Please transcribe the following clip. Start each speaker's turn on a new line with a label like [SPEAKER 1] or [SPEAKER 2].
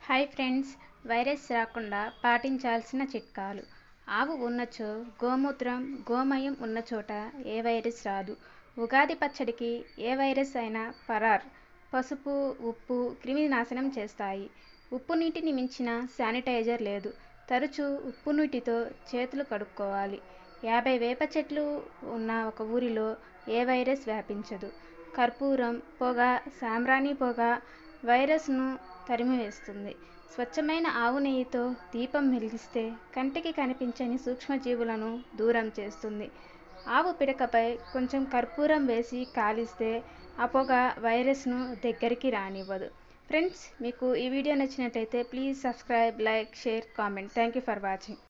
[SPEAKER 1] hi friends virus రాకుండా పాటించాల్సిన చిట్కాలు ఆవు ఉన్నచో గోమూత్రం గోమయం ఉన్న చోట ఏ వైరస్ రాదు ఉగాది పచ్చడికి ఏ వైరస్ అయినా పరార్ పసుపు ఉప్పు క్రిమి నాశనం చేస్తాయి ఉప్పు నీటిని మించిన శానిటైజర్ లేదు తరచూ ఉప్పు నీటితో చేతులు కడుక్కోవాలి యాభై వేప చెట్లు ఉన్న ఒక ఊరిలో ఏ వైరస్ వ్యాపించదు కర్పూరం పొగ సాంబ్రాణి పొగ వైరస్ను తరిమివేస్తుంది స్వచ్ఛమైన ఆవు నెయ్యితో దీపం వెలిగిస్తే కంటికి కనిపించని సూక్ష్మజీవులను దూరం చేస్తుంది ఆవు పిడకపై కొంచెం కర్పూరం వేసి కాలిస్తే ఆ పొగ వైరస్ను దగ్గరికి రానివ్వదు ఫ్రెండ్స్ మీకు ఈ వీడియో నచ్చినట్లయితే please subscribe like share comment thank you for watching